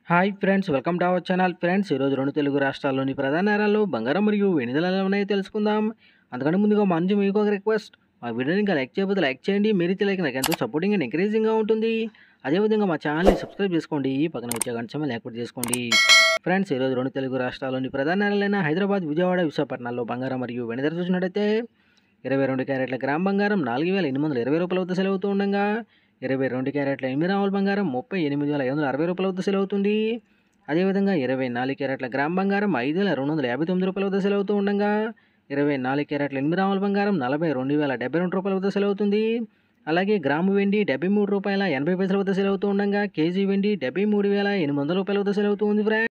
hi friends welcome to our channel friends ఈరోజు రెండు తెలుగు రాష్ట్రాల్లోని ప్రధాన నగరాల్లో బంగారం మరియు వెండి ధరలు ఎలా ఉన్నాయో తెలుసుకుందాం అందుకంటే ముందుగా మా నుంచి మీకు ఒక రిక్వెస్ట్ మా వీడియోని ఇంకా లైక్ చేయకపోతే లైక్ చేయండి మీరు ఇచ్చే లైక్ నాకు ఎంతో సపోర్టింగ్ అండ్ ఎంకరేజింగ్గా ఉంటుంది అదేవిధంగా మా ఛానల్ని సబ్స్క్రైబ్ చేసుకోండి పక్కన వచ్చే గంట సమయం యాక్టివేట్ చేసుకోండి ఫ్రెండ్స్ ఈరోజు రెండు తెలుగు రాష్ట్రాల్లోని ప్రధాన నగరాలైన హైదరాబాద్ విజయవాడ విశాఖపట్నాల్లో బంగారం మరియు వెండి ధర చూసినట్టయితే ఇరవై రెండు క్యారెట్ల గ్రామ్ బంగారం నాలుగు వేల ఎనిమిది వందల ఇరవై రూపాయల వద్ద సెల్ అవుతూ ఉండగా ఇరవై రెండు క్యారెట్ల ఎనిమిది రాముల బంగారం ముప్పై ఎనిమిది వేల ఐదు వందల అరవై రూపాయల వద్ద సెల్ అవుతుంది అదేవిధంగా ఇరవై నాలుగు క్యారెట్ల గ్రామ్ బంగారం ఐదు వేల రెండు వందల యాభై తొమ్మిది రూపాయల వద్ద సెల్ అవుతూ ఉండగా ఇరవై నాలుగు క్యారెట్ల ఎనిమిది రాముల బంగారం నలభై రెండు వేల డెబ్బై రెండు రూపాయల వద్ద సెల్ అవుతుంది అలాగే గ్రాము వెండి డెబ్బై మూడు రూపాయల ఎనభై పైసల వద్ద సెల్ అవుతూ ఉండగా కేజీ వెండి డెబ్బై మూడు వేల ఎనిమిది వందల రూపాయల వద్ద సెల్ అవుతుంది ఫ్రెండ్స్